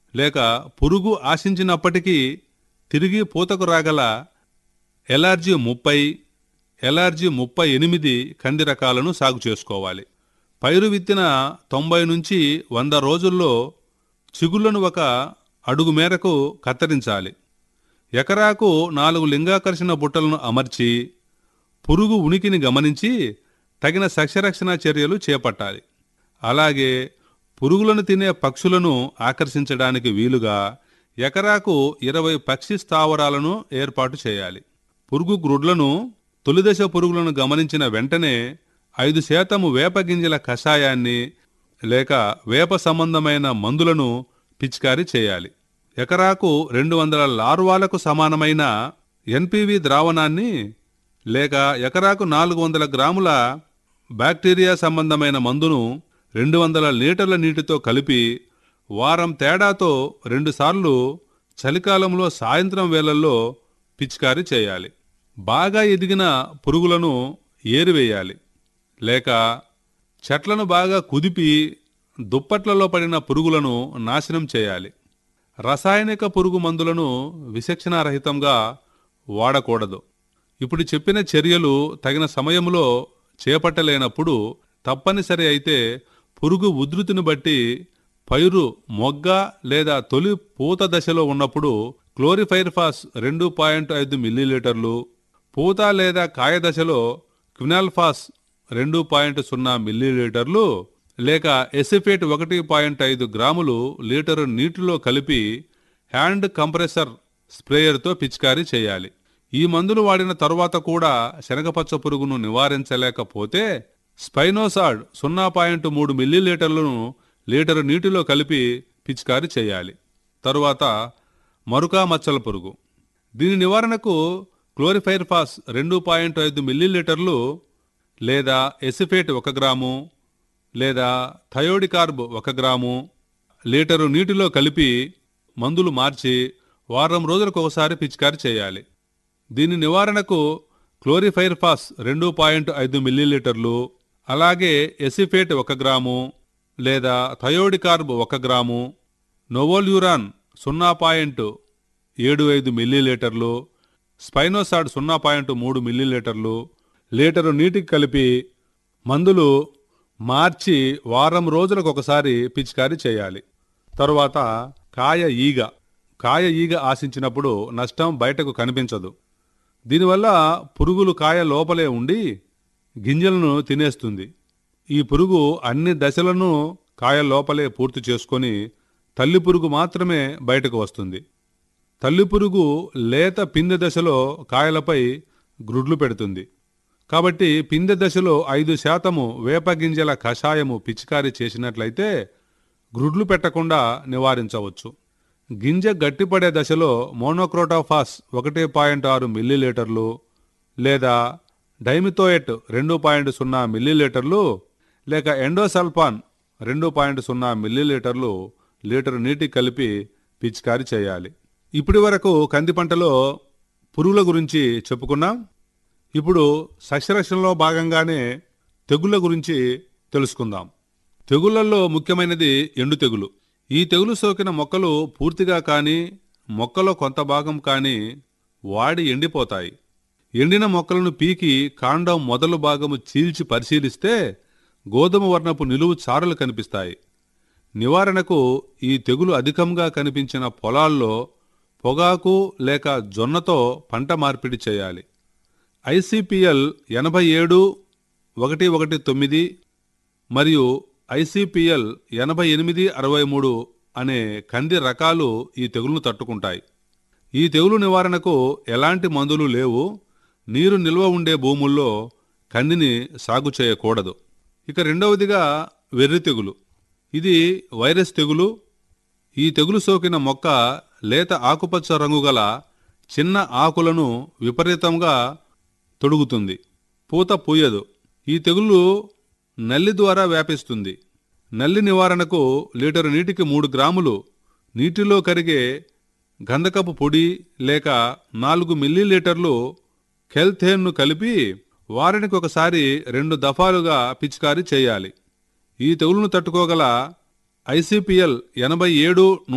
లేక పురుగు ఆశించినప్పటికీ తిరిగి పూతకు రాగల ఎలార్జీ ముప్పై ఎలార్జీ ముప్పై ఎనిమిది కంది రకాలను సాగు చేసుకోవాలి పైరు విత్తిన తొంభై నుంచి వంద రోజుల్లో చిగుళ్లను ఒక అడుగు మేరకు కత్తిరించాలి ఎకరాకు నాలుగు లింగాకర్షణ బుట్టలను అమర్చి పురుగు ఉనికిని గమనించి తగిన సస్యరక్షణ చర్యలు చేపట్టాలి అలాగే పురుగులను తినే పక్షులను ఆకర్షించడానికి వీలుగా ఎకరాకు ఇరవై పక్షి స్థావరాలను ఏర్పాటు చేయాలి పురుగు గ్రుడ్లను తొలిదశ పురుగులను గమనించిన వెంటనే ఐదు శాతము వేప గింజల కషాయాన్ని లేక వేప సంబంధమైన మందులను పిచికారీ చేయాలి ఎకరాకు రెండు వందల లార్వాలకు సమానమైన ఎన్పివి ద్రావణాన్ని లేక ఎకరాకు నాలుగు వందల గ్రాముల బ్యాక్టీరియా సంబంధమైన మందును రెండు వందల లీటర్ల నీటితో కలిపి వారం తేడాతో రెండుసార్లు చలికాలంలో సాయంత్రం వేళల్లో పిచికారీ చేయాలి బాగా ఎదిగిన పురుగులను ఏరివేయాలి లేక చెట్లను బాగా కుదిపి దుప్పట్లలో పడిన పురుగులను నాశనం చేయాలి రసాయనిక పురుగు మందులను విచక్షణారహితంగా వాడకూడదు ఇప్పుడు చెప్పిన చర్యలు తగిన సమయంలో చేపట్టలేనప్పుడు తప్పనిసరి అయితే పురుగు ఉధృతిని బట్టి పైరు మొగ్గ లేదా తొలి పూత దశలో ఉన్నప్పుడు క్లోరిఫైర్ఫాస్ రెండు పాయింట్ ఐదు మిల్లీలీటర్లు పూత లేదా కాయ దశలో క్వినాల్ఫాస్ రెండు పాయింట్ సున్నా మిల్లీలీటర్లు లేక ఎసిఫేట్ ఒకటి పాయింట్ ఐదు గ్రాములు లీటరు నీటిలో కలిపి హ్యాండ్ కంప్రెసర్ స్ప్రేయర్తో పిచికారీ చేయాలి ఈ మందులు వాడిన తరువాత కూడా శనగపచ్చ పురుగును నివారించలేకపోతే స్పైనోసాడ్ సున్నా పాయింట్ మూడు మిల్లీలీటర్లను లీటరు నీటిలో కలిపి పిచికారీ చేయాలి తరువాత మరుకా మచ్చల పురుగు దీని నివారణకు క్లోరిఫైర్ఫాస్ రెండు పాయింట్ ఐదు మిల్లీలీటర్లు లేదా ఎసిఫేట్ ఒక గ్రాము లేదా థయోడికార్బ్ ఒక గ్రాము లీటరు నీటిలో కలిపి మందులు మార్చి వారం రోజులకు ఒకసారి పిచికారీ చేయాలి దీని నివారణకు క్లోరిఫైర్ఫాస్ రెండు పాయింట్ ఐదు మిల్లీలీటర్లు అలాగే ఎసిఫేట్ ఒక గ్రాము లేదా థయోడికార్బ్ ఒక గ్రాము నోవోల్యూరాన్ సున్నా పాయింట్ ఏడు ఐదు మిల్లీలీటర్లు స్పైనోసాడ్ సున్నా పాయింట్ మూడు మిల్లీలీటర్లు లీటరు నీటికి కలిపి మందులు మార్చి వారం రోజులకు ఒకసారి పిచికారీ చేయాలి తరువాత కాయ ఈగ కాయ ఈగ ఆశించినప్పుడు నష్టం బయటకు కనిపించదు దీనివల్ల పురుగులు కాయ లోపలే ఉండి గింజలను తినేస్తుంది ఈ పురుగు అన్ని దశలను కాయ లోపలే పూర్తి చేసుకొని తల్లి పురుగు మాత్రమే బయటకు వస్తుంది తల్లి పురుగు లేత పిందె దశలో కాయలపై గ్రుడ్లు పెడుతుంది కాబట్టి పిందె దశలో ఐదు శాతము వేప గింజల కషాయము పిచికారీ చేసినట్లయితే గ్రుడ్లు పెట్టకుండా నివారించవచ్చు గింజ గట్టిపడే దశలో మోనోక్రోటోఫాస్ ఒకటి పాయింట్ ఆరు మిల్లీలీటర్లు లేదా డైమిథోయెట్ రెండు పాయింట్ సున్నా మిల్లీలీటర్లు లేక ఎండోసల్ఫాన్ రెండు పాయింట్ సున్నా మిల్లీలీటర్లు లీటరు నీటికి కలిపి పిచికారీ చేయాలి ఇప్పటి వరకు కంది పంటలో పురుగుల గురించి చెప్పుకున్నాం ఇప్పుడు సస్యరక్షణలో భాగంగానే తెగుళ్ళ గురించి తెలుసుకుందాం తెగుళ్లలో ముఖ్యమైనది ఎండు తెగులు ఈ తెగులు సోకిన మొక్కలు పూర్తిగా కానీ మొక్కలో కొంత భాగం కానీ వాడి ఎండిపోతాయి ఎండిన మొక్కలను పీకి కాండం మొదలు భాగము చీల్చి పరిశీలిస్తే గోధుమ వర్ణపు నిలువు చారలు కనిపిస్తాయి నివారణకు ఈ తెగులు అధికంగా కనిపించిన పొలాల్లో పొగాకు లేక జొన్నతో పంట మార్పిడి చేయాలి ఐసిపిఎల్ ఎనభై ఏడు ఒకటి ఒకటి తొమ్మిది మరియు ఐసిపిఎల్ ఎనభై ఎనిమిది అరవై మూడు అనే కంది రకాలు ఈ తెగులును తట్టుకుంటాయి ఈ తెగులు నివారణకు ఎలాంటి మందులు లేవు నీరు నిల్వ ఉండే భూముల్లో కందిని సాగు చేయకూడదు ఇక రెండవదిగా వెర్రి తెగులు ఇది వైరస్ తెగులు ఈ తెగులు సోకిన మొక్క లేత ఆకుపచ్చ రంగు గల చిన్న ఆకులను విపరీతంగా తొడుగుతుంది పూత పూయదు ఈ తెగులు నల్లి ద్వారా వ్యాపిస్తుంది నల్లి నివారణకు లీటరు నీటికి మూడు గ్రాములు నీటిలో కరిగే గంధకపు పొడి లేక నాలుగు మిల్లీలీటర్లు కెల్థేన్ను కలిపి వారానికి ఒకసారి రెండు దఫాలుగా పిచికారీ చేయాలి ఈ తెగులును తట్టుకోగల ఐసిపిఎల్ ఎనభై ఏడు